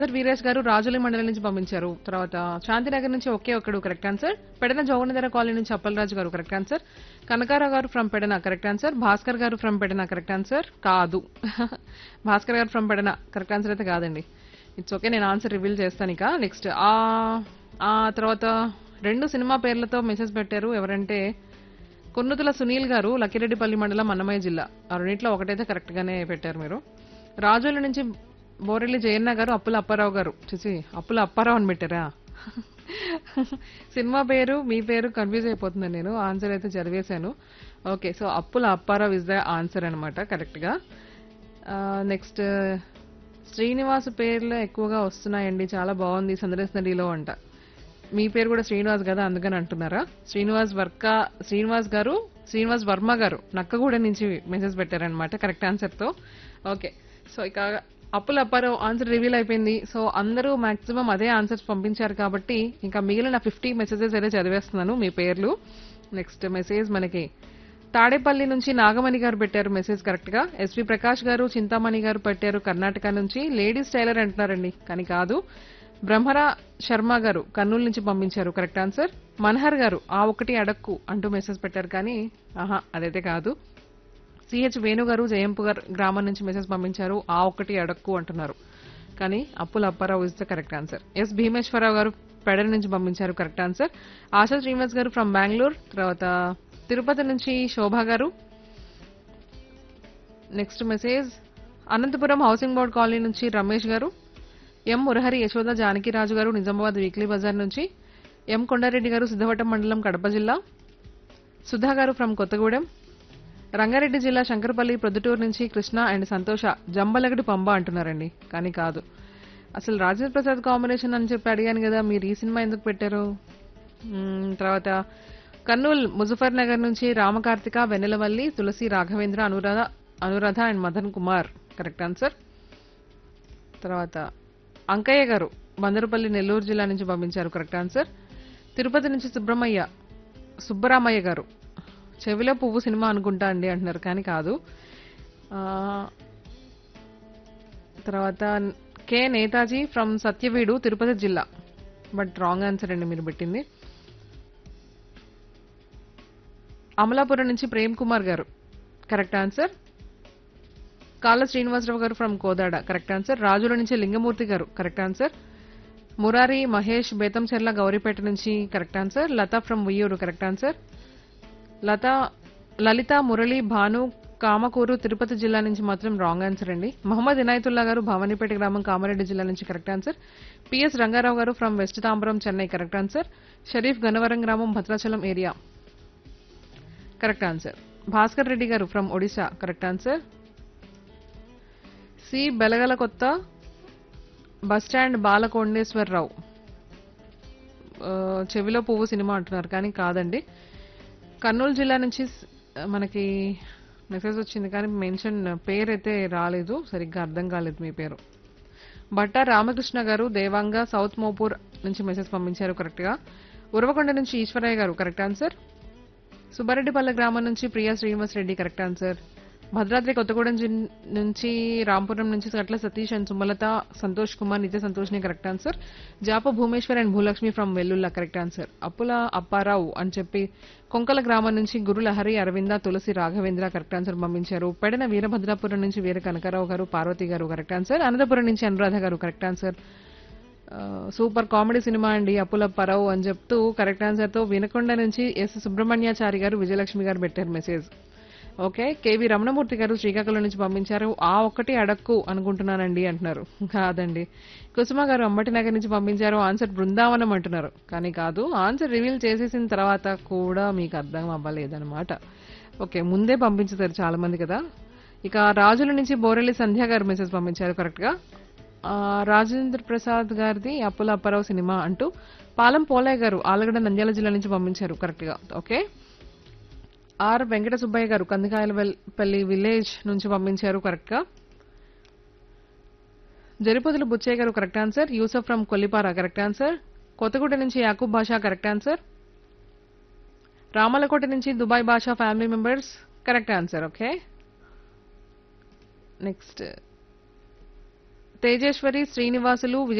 sir Veeresh గారు రాజుల మండలం నుంచి పంపించారు తర్వాత శాంతినగర్ నుంచి ఒకే ఒక్కడు కరెక్ట్ ఆన్సర్ పెడన జౌగనధర కాలనీ నుంచి Appalaraju garu correct answer Kanakarao garu from Pedana correct answer Bhaskar garu from Pedana correct answer కాదు Bhaskar garu from Pedana correct answer అయితే కాదండి ఇట్స్ ఓకే నేను ఆన్సర్ రివీల్ చేస్తాను ఇక నెక్స్ట్ ఆ ఆ తర్వాత రెండు సినిమా పేర్లతో మెసేజ్ పెట్టారు ఎవరంటే కొన్నుతుల సునీల్ గారు లక్కిరెడ్డిపల్లి మండలం అన్నమయ్య జిల్లా ఆ రెండింటిలో ఒకటైతే కరెక్ట్ గానే పెట్టారు మీరు రాజోల నుంచి బోరెల్లి జయన్న గారు అప్పుల అప్పారావు గారు చూసి అప్పుల అప్పారావు అని పెట్టారా సినిమా పేరు మీ పేరు కన్ఫ్యూజ్ అయిపోతున్నాను నేను ఆన్సర్ అయితే చదివేశాను okay so Appula Apparao is the answer అనమాట కరెక్ట్ గా నెక్స్ట్ శ్రీనివాస్ పేర్లు ఎక్కువగా వస్తున్నాయండి చాలా బాగుంది సందర్శన నదిలో అంట మీ పేరు కూడా శ్రీనివాస్ కదా అందుకని అంటున్నారా శ్రీనివాస్ వర్క శ్రీనివాస్ గారు శ్రీనివాస్ వర్మ గారు నక్కగూడ నుంచి మెసేజ్ పెట్టారనమాట కరెక్ట్ ఆన్సర్ తో ఓకే సో ఇక అప్పుల అప్పారావు ఆన్సర్ రివీల్ అయిపోయింది సో అందరూ మాక్సిమం అదే ఆన్సర్స్ పంపించారు కాబట్టి ఇంకా మిగిలిన ఫిఫ్టీ మెసేజెస్ అయితే చదివేస్తున్నాను మీ పేర్లు నెక్స్ట్ మెసేజ్ మనకి తాడేపల్లి నుంచి నాగమణి గారు పెట్టారు మెసేజ్ కరెక్ట్ గా ఎస్వి ప్రకాష్ గారు చింతామణి గారు పెట్టారు కర్ణాటక నుంచి లేడీస్ టైలర్ అంటున్నారండి కానీ కాదు బ్రహ్మరా శర్మ గారు కర్నూలు నుంచి పంపించారు కరెక్ట్ ఆన్సర్ మన్హర్ గారు ఆ ఒకటి అడక్కు అంటూ మెసేజ్ పెట్టారు కానీ ఆహా అదైతే కాదు సిహెచ్ వేణు గారు జయంపు గారు గ్రామం నుంచి మెసేజ్ పంపించారు ఆ ఒకటి అడక్కు అంటున్నారు కానీ Appula Apparao is the correct answer S Bheemeswararao garu Pedala నుంచి పంపించారు కరెక్ట్ ఆన్సర్ ఆశా శ్రీనివాస్ గారు ఫ్రమ్ బెంగళూరు తర్వాత తిరుపతి నుంచి Shobha garu next message Anantapur housing board colony నుంచి రమేష్ గారు ఎం మురహరి యశోద జానకిరాజు గారు నిజామాబాద్ వీక్లీ బజార్ నుంచి ఎం కొండారెడ్డి గారు సిద్ధవటం మండలం కడప జిల్లా సుధా గారు ఫ్రమ్ కొత్తగూడెం రంగారెడ్డి జిల్లా శంకరపల్లి ప్రొద్దుటూరు నుంచి కృష్ణ అండ్ సంతోష జంబలగడి పంబ అంటున్నారండి కానీ కాదు అసలు రాజేంద్ర ప్రసాద్ కాంబినేషన్ అని చెప్పి అడిగాను కదా మీరు ఈ సినిమా ఎందుకు పెట్టారు మ్మ్, తర్వాత కర్నూలు ముజఫర్ నగర్ నుంచి Ramakarthika Vennelavalli Tulasi Raghavendra Anuradha Anuradha and Madan Kumar correct answer తర్వాత అంకయ్య గారు బందరుపల్లి నెల్లూరు జిల్లా నుంచి పంపించారు కరెక్ట్ ఆన్సర్ తిరుపతి నుంచి సుబ్రహ్మయ్య సుబ్బరామయ్య గారు చెవిలో పువ్వు సినిమా అనుకుంటా అండి అంటున్నారు కానీ కాదు ఆ, తర్వాత కె నేతాజీ ఫ్రమ్ సత్యవీడు తిరుపతి జిల్లా బట్ రాంగ్ ఆన్సర్ అండి మీరు పెట్టింది అమలాపురం నుంచి ప్రేమ్ కుమార్ గారు కరెక్ట్ ఆన్సర్ కాళ్ళ శ్రీనివాసరావు గారు ఫ్రమ్ కోదాడ కరెక్ట్ ఆన్సర్ రాజుల నుంచి లింగమూర్తి గారు కరెక్ట్ ఆన్సర్ మురారి మహేష్ బేతంచెర్ల గౌరీపేట నుంచి correct answer Latha from Uyyuru correct answer Latha Lalitha Murali Bhanu Kamakuru Tirupati జిల్లా నుంచి మాత్రం రాంగ్ ఆన్సర్ అండి మహమ్మద్ ఇనాయతుల్లా గారు భవానీపేట గ్రామం కామారెడ్డి జిల్లా నుంచి correct answer PS Rangarao garu from west Tambaram Chennai correct answer Sharif Gannavaram గ్రామం Bhadrachalam area correct answer Bhaskar Reddy garu from Odisha correct answer C Belagala కొత్త బస్ స్టాండ్ బాలకొండేశ్వరరావు ఆ, చెవిలో పువ్వు సినిమా అంటున్నారు కానీ కాదండి కర్నూలు జిల్లా నుంచి స్- మనకి మెసేజ్ వచ్చింది కానీ మెన్షన్ పేరైతే రాలేదు సరిగ్గా అర్థం కాలేదు మీ పేరు బట్ట రామకృష్ణ గారు దేవాంగ సౌత్ మోపూర్ నుంచి మెసేజ్ పంపించారు కరెక్ట్ గా ఉరవకొండ నుంచి ఈశ్వరయ్య గారు కరెక్ట్ ఆన్సర్ సుబ్బారెడ్డిపల్లె గ్రామం నుంచి ప్రియా శ్రీనివాస్ రెడ్డి కరెక్ట్ ఆన్సర్ భద్రాద్రి కొత్తగూడెం జిన్- నుంచి రాంపురం నుంచి గట్ల సతీష్ అండ్ సుమలత సంతోష్ కుమార్ నిత్య సంతోష్ని కరెక్ట్ ఆన్సర్ జాప Bhumeshwar and Bhulakshmi from Vellulla correct answer Appula Apparao అని చెప్పి కొంకల గ్రామం నుంచి గురులహరి అరవింద తులసి రాఘవేంద్ర కరెక్ట్ ఆన్సర్ పంపించారు పెడన వీరభద్రాపురం నుంచి వీర కనకారావు గారు పార్వతి గారు కరెక్ట్ ఆన్సర్ అనంతపురం నుంచి అనురాధ గారు కరెక్ట్ ఆన్సర్ ఆ, సూపర్ కామెడీ సినిమా అండి అప్పుల పరవ్ అని చెప్తూ కరెక్ట్ ఆన్సర్ తో వినకొండ నుంచి ఎస్ సుబ్రహ్మణ్యాచారి గారు విజయలక్ష్మి గారు పెట్టారు మెసేజ్ ఓకే కేవి రమణమూర్తి గారు శ్రీకాకుళం నుంచి పంపించారు ఆ ఒక్కటి అడక్కు అనుకుంటున్నానండి అంటున్నారు కాదండి కుసుమ గారు అంబటి నగర్ నుంచి పంపించారు ఆన్సర్ బృందావనం అంటున్నారు కానీ కాదు ఆన్సర్ రివీల్ చేసేసిన తర్వాత కూడా మీకు అర్థం అవ్వలేదన్నమాట ఓకే ముందే పంపించారు చాలా మంది కదా ఇక రాజుల నుంచి బోరెల్లి సంధ్య గారు మెసేజ్ పంపించారు కరెక్ట్ గా ఆ, రాజేంద్ర ప్రసాద్ గారిది అప్పుల అప్పారావు సినిమా అంటూ పాలం పోలయ్య గారు ఆలగడ్డ నంద్యాల జిల్లా నుంచి పంపించారు కరెక్ట్ గా ఓకే ఆర్ వెంకట సుబ్బయ్య గారు కందికాయలపల్లి విలేజ్ నుంచి పంపించారు కరెక్ట్ గా Jaripotula Buchaiah garu correct answer Yusuf from Kollipara correct answer Kothaguda నుంచి యాకూబ్ బాషా కరెక్ట్ ఆన్సర్ రామలకోట నుంచి Dubai Basha family members correct answer okay next Tejeswari Srinivasulu